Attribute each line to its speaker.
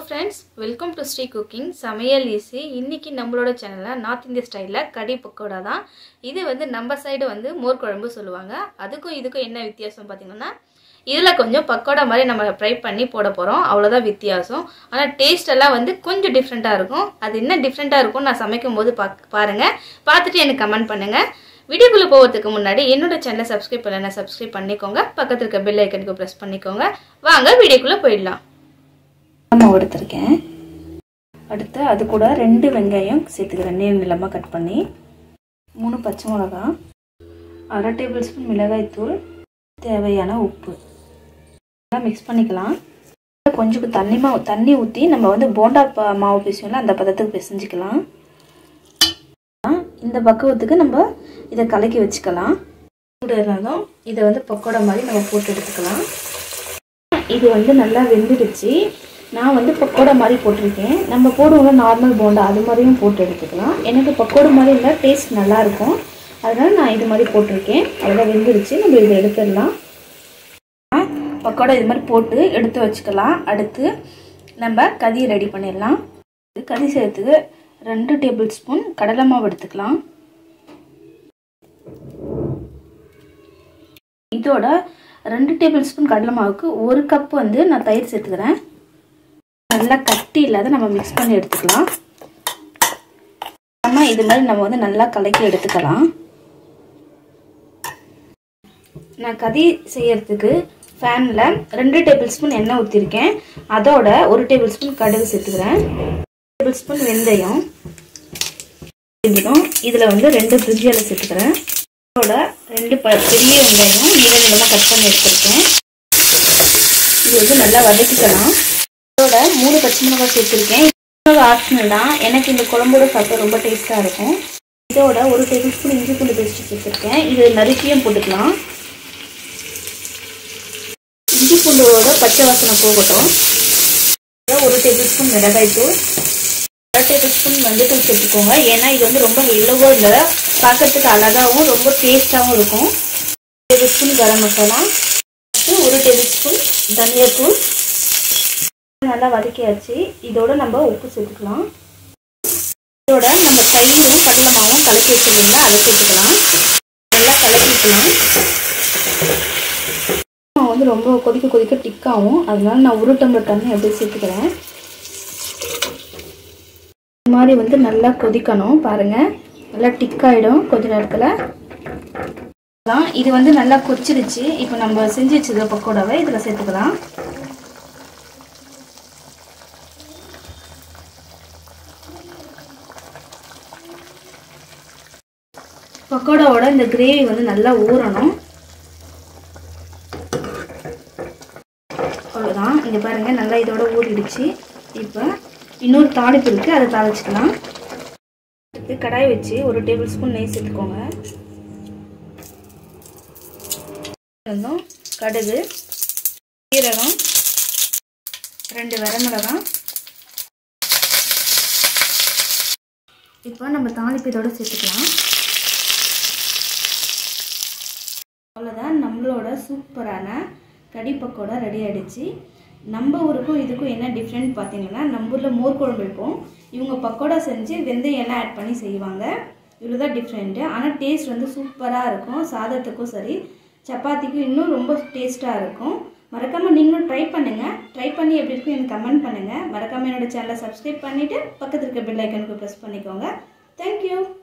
Speaker 1: friends welcome to Sri cooking சமையல் easy இன்றைக்கி நம்மளோட சேனலில் நார்த் இந்திய ஸ்டைலில் கடி பக்கோடா தான் இது வந்து நம்ம சைடு வந்து மோர் குழம்பு சொல்லுவாங்க அதுக்கும் இதுக்கும் என்ன வித்தியாசம் பார்த்தீங்கன்னா இதில் கொஞ்சம் பக்கோடா மாதிரி நம்ம ஃப்ரை பண்ணி போட போகிறோம் அவ்வளோதான் வித்தியாசம் ஆனால் டேஸ்ட் எல்லாம் வந்து கொஞ்சம் டிஃப்ரெண்ட்டாக இருக்கும் அது என்ன டிஃப்ரெண்ட்டாக இருக்கும் நான் சமைக்கும் போது பா பாருங்கள் பார்த்துட்டு எனக்கு கமெண்ட் பண்ணுங்கள் வீடியோக்குள்ளே போகிறதுக்கு முன்னாடி என்னோட சேனலை சப்ஸ்கிரைப் பண்ணலைன்னா சப்ஸ்கிரைப் பண்ணிக்கோங்க பக்கத்தில் இருக்க பெல் ஐக்கனுக்கு ப்ரெஸ் பண்ணிக்கோங்க வாங்க வீடியோக்குள்ளே போயிடலாம்
Speaker 2: மாவு எடுத்திருக்கேன் அடுத்து அது கூட ரெண்டு வெங்காயம் சேர்த்துக்கிறேன் நீர் நிலமாக கட் பண்ணி மூணு பச்சை மிளகா அரை டேபிள் ஸ்பூன் மிளகாய்த்தூள் தேவையான உப்பு எல்லாம் மிக்ஸ் பண்ணிக்கலாம் கொஞ்சம் தண்ணி மாவு தண்ணி ஊற்றி நம்ம வந்து போண்டா ப மாவு பிசையோம்ல அந்த பதத்துக்கு பிசைஞ்சிக்கலாம் இந்த பக்குவத்துக்கு நம்ம இதை கலக்கி வச்சுக்கலாம் சூடுறதும் இதை வந்து பக்கோடா மாதிரி நம்ம போட்டு எடுத்துக்கலாம் இது வந்து நல்லா வெந்துடுச்சு நான் வந்து பக்கோடா மாதிரி போட்டிருக்கேன் நம்ம போடுவோம்ல நார்மல் போண்டா அது மாதிரியும் போட்டு எடுத்துக்கலாம் எனக்கு பக்கோடா மாதிரி இருந்தால் டேஸ்ட் நல்லாயிருக்கும் அதனால் நான் இது மாதிரி போட்டிருக்கேன் அதெல்லாம் வெந்துடுச்சு நம்ம இதை எடுத்துடலாம் பக்கோடா இது மாதிரி போட்டு எடுத்து வச்சுக்கலாம் அடுத்து நம்ம கதி ரெடி பண்ணிடலாம் கதி செய்யறதுக்கு ரெண்டு டேபிள் ஸ்பூன் கடலை மாவு எடுத்துக்கலாம் இதோட ரெண்டு டேபிள் ஸ்பூன் கடலை மாவுக்கு ஒரு கப் வந்து நான் தயிர் சேர்த்துக்கிறேன் நல்லா கட்டி இல்லாத நம்ம மிக்ஸ் பண்ணி எடுத்துக்கலாம் நம்ம இது மாதிரி நம்ம வந்து நல்லா கலக்கி எடுத்துக்கலாம் நான் கதி செய்யறதுக்கு ஃபேனில் ரெண்டு டேபிள் ஸ்பூன் எண்ணெய் ஊற்றிருக்கேன் அதோட ஒரு டேபிள் ஸ்பூன் கடுகு சேர்த்துக்கிறேன் டேபிள் ஸ்பூன் வெந்தயம் இதில் வந்து ரெண்டு பிரிஞ்சி இலை சேர்த்துக்கிறேன் இதோட ரெண்டு ப பெரிய வெங்காயம் நீள நீளமாக கட் பண்ணி எடுத்துருக்கேன் இது வந்து நல்லா வதக்கிக்கலாம் இதோட மூணு பச்சை மிளகாய் சேர்த்துருக்கேன் இதோட ஆப்ஷனல் தான் எனக்கு இந்த குழம்போட சாப்பிட்டா ரொம்ப டேஸ்ட்டாக இருக்கும் இதோட ஒரு டேபிள் ஸ்பூன் இஞ்சி பூண்டு பேஸ்ட் சேர்த்துருக்கேன் இது நறுக்கியும் போட்டுக்கலாம் இஞ்சி பூண்டோட பச்சை வாசனை போகட்டும் ஒரு டேபிள் ஸ்பூன் மிளகாய்த்தூள் அரை டேபிள் ஸ்பூன் மஞ்சத்தூள் சேர்த்துக்கோங்க ஏன்னா இது வந்து ரொம்ப எல்லோவோ இல்லை பார்க்கறதுக்கு அழகாகவும் ரொம்ப டேஸ்ட்டாகவும் இருக்கும் டேபிள் ஸ்பூன் கரம் மசாலா ஒரு டேபிள் ஸ்பூன் தனியாத்தூள் நல்லா வதக்கியாச்சு இதோட நம்ம உப்பு சேர்த்துக்கலாம் இதோட நம்ம தயிரும் கடலை மாவும் கலக்கி வச்சிருந்தீங்களா அதை சேர்த்துக்கலாம் நல்லா கலக்கிக்கலாம் வந்து ரொம்ப கொதிக்க கொதிக்க டிக்காகும் அதனால நான் ஒரு டம்ளர் தண்ணி அப்படியே சேர்த்துக்கிறேன் இந்த மாதிரி வந்து நல்லா கொதிக்கணும் பாருங்கள் நல்லா டிக்காயிடும் கொஞ்ச நேரத்தில் இது வந்து நல்லா கொச்சிருச்சு இப்போ நம்ம செஞ்சு வச்சுருக்க பக்கோடாவை இதில் சேர்த்துக்கலாம் பக்கோடாவோட இந்த கிரேவி வந்து நல்லா ஊறணும் அவ்வளோதான் இங்கே பாருங்கள் நல்லா இதோட ஊறிடுச்சு இப்போ இன்னொரு தாளிப்பு இருக்குது அதை தாளிச்சிக்கலாம் கடாய் வச்சு ஒரு டேபிள் ஸ்பூன் நெய் சேர்த்துக்கோங்க கடுகு சீரகம் ரெண்டு வரமிளகாய் இப்போ நம்ம தாளிப்பு இதோட சேர்த்துக்கலாம் அவ்வளோதான் நம்மளோட சூப்பரான கடி பக்கோடா ரெடி ஆகிடுச்சு நம்ம ஊருக்கும் இதுக்கும் என்ன டிஃப்ரெண்ட் பார்த்தீங்கன்னா நம்ம ஊரில் மோர் குழம்பு இருக்கும் இவங்க பக்கோடா செஞ்சு வெந்தயம் எல்லாம் ஆட் பண்ணி செய்வாங்க இவ்வளோ தான் டிஃப்ரெண்ட்டு ஆனால் டேஸ்ட் வந்து சூப்பராக இருக்கும் சாதத்துக்கும் சரி சப்பாத்திக்கும் இன்னும் ரொம்ப டேஸ்ட்டாக இருக்கும் மறக்காமல் நீங்களும் ட்ரை பண்ணுங்கள் ட்ரை பண்ணி எப்படி இருக்கும் எனக்கு கமெண்ட் பண்ணுங்கள் மறக்காமல் என்னோடய சேனலை சப்ஸ்கிரைப் பண்ணிவிட்டு பக்கத்தில் இருக்க பெல் ஐக்கனுக்கு ப்ரெஸ் பண்ணிக்கோங்க தேங்க்யூ